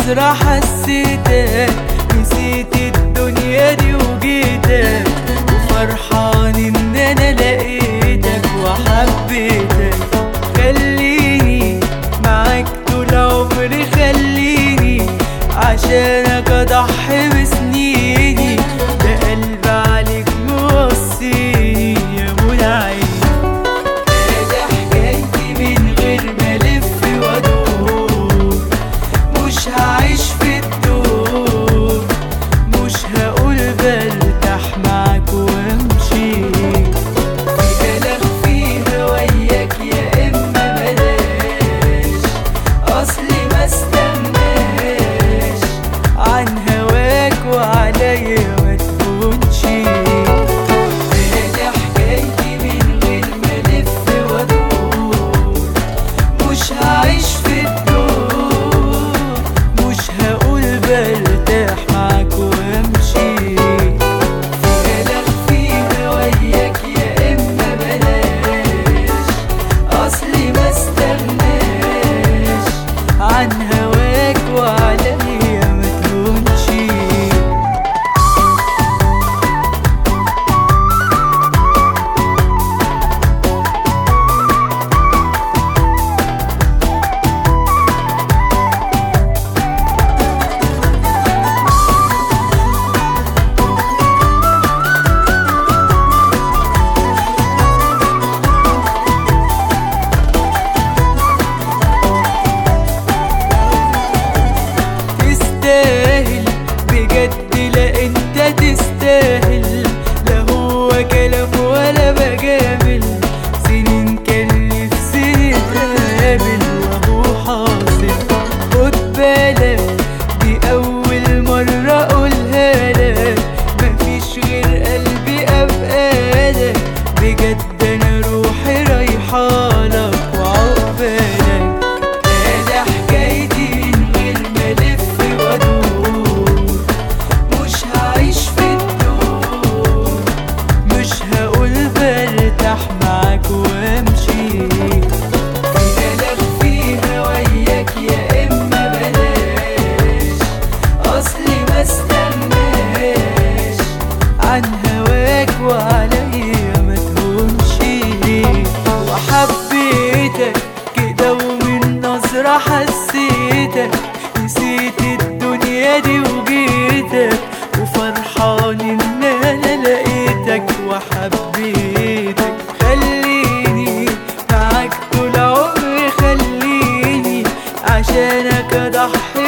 نظرة حسيتك نسيت الدنيا دي وجيتك وفرحان ان انا لقيتك وحبيتك خليني معاك طول عمري خليني عشانك اضحي بسنيني ده قلبي عليك موصيني يا منى عيني ده حكايتي من غير ما الف وادور مش هعيش في الدور مش هقول برتاح معاك وامشي في كلام فيها وياك يا اما بلاش اصلي ما استناش عن هواك وعليا ما تكونش ده حكايتي من غير ما الف وادور مش هعيش في الدور مش هقول برتاح معاك وامشي في كلام فيها وياك يا اما بلاش اصلي ما استغناش عن هواك وعليا ما تهونش تستاهل بجد لا انت تستاهل لا هو كلام ولا بجامل سنين كان نفسي نتقابل وهو حاصل خد بالك دي اول مرة اقولها لك مفيش غير قلبي ابقالك بجد انا روحي رايحالك وعقبالك ده حكايتي من غير ما الف وادور مش هعيش في الدور مش هقول برتاح معاك وامشي في كلام فيها وياك يا اما بلاش اصلي ما استناش عن هواك وعليا ما تهونش وحبيتك كده ومن نظرة حسيتك نسيت الدنيا دي وجيتك وفرحان ان انا لقيتك وحبيتك خليني معاك طول عمري خليني عشانك اضحي